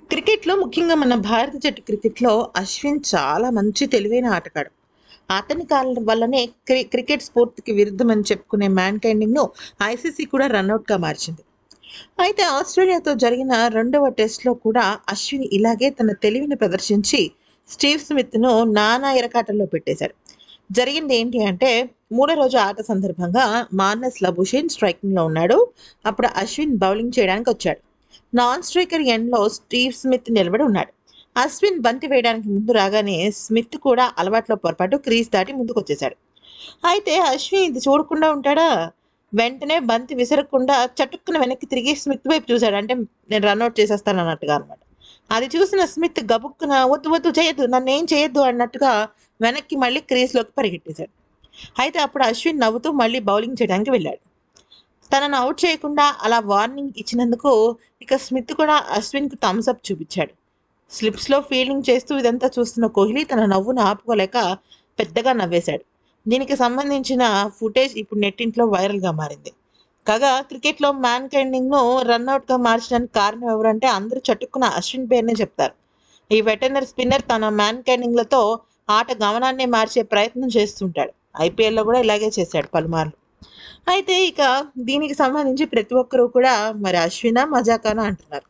క్రికెట్లో ముఖ్యంగా మన భారత జట్టు క్రికెట్లో అశ్విన్ చాలా మంచి తెలివైన ఆటగాడు అతని కారణం వల్లనే క్రి క్రికెట్ స్ఫూర్తికి విరుద్ధమని చెప్పుకునే మ్యాన్ కైండింగ్ను ఐసీసీ కూడా రన్అట్గా మార్చింది అయితే ఆస్ట్రేలియాతో జరిగిన రెండవ టెస్ట్లో కూడా అశ్విన్ ఇలాగే తన తెలివిని ప్రదర్శించి స్టీవ్ స్మిత్ను నానా ఇరకాటంలో పెట్టేశాడు జరిగింది ఏంటి అంటే మూడో రోజు ఆట సందర్భంగా మానస్ లబుషేన్ స్ట్రైకింగ్లో ఉన్నాడు అప్పుడు అశ్విన్ బౌలింగ్ చేయడానికి వచ్చాడు నాన్ స్ట్రైకర్ ఎండ్లో స్టీవ్ స్మిత్ నిలబడి ఉన్నాడు అశ్విన్ బంతి వేయడానికి ముందు రాగానే స్మిత్ కూడా అలవాట్లో పొరపాటు క్రీజ్ దాటి ముందుకు వచ్చేశాడు అయితే అశ్విన్ ఇది చూడకుండా ఉంటాడా వెంటనే బంతి విసరకుండా చటుక్కున వెనక్కి తిరిగి స్మిత్ వైపు చూశాడు అంటే నేను రన్అట్ చేసేస్తాను అన్నట్టుగా అనమాట అది చూసిన స్మిత్ గబుక్కున వద్దు వద్దు చేయొద్దు నన్ను ఏం చేయొద్దు అన్నట్టుగా వెనక్కి మళ్ళీ క్రీజ్లోకి పరిగెట్టేశాడు అయితే అప్పుడు అశ్విన్ నవ్వుతూ మళ్ళీ బౌలింగ్ చేయడానికి వెళ్ళాడు తనను అవుట్ చేయకుండా అలా వార్నింగ్ ఇచ్చినందుకు ఇక స్మిత్ కూడా అశ్విన్కు థమ్స్ అప్ చూపించాడు స్లిప్స్లో ఫీల్డింగ్ చేస్తూ ఇదంతా చూస్తున్న కోహ్లీ తన నవ్వును ఆపుకోలేక పెద్దగా నవ్వేశాడు దీనికి సంబంధించిన ఫుటేజ్ ఇప్పుడు నెట్టింట్లో వైరల్గా మారింది కాగా క్రికెట్లో మ్యాన్ కైండింగ్ను రన్అట్గా మార్చడానికి కారణం ఎవరంటే అందరూ చట్టుకున్న అశ్విన్ పేరునే చెప్తారు ఈ వెటర్నరీ స్పిన్నర్ తన మ్యాన్ కైండింగ్లతో ఆట గమనాన్ని మార్చే ప్రయత్నం చేస్తుంటాడు ఐపీఎల్లో కూడా ఇలాగే చేశాడు పలుమార్లు అయితే ఇక దీనికి సంబంధించి ప్రతి ఒక్కరూ కూడా మరి అశ్వినా మజాకానా అంటున్నారు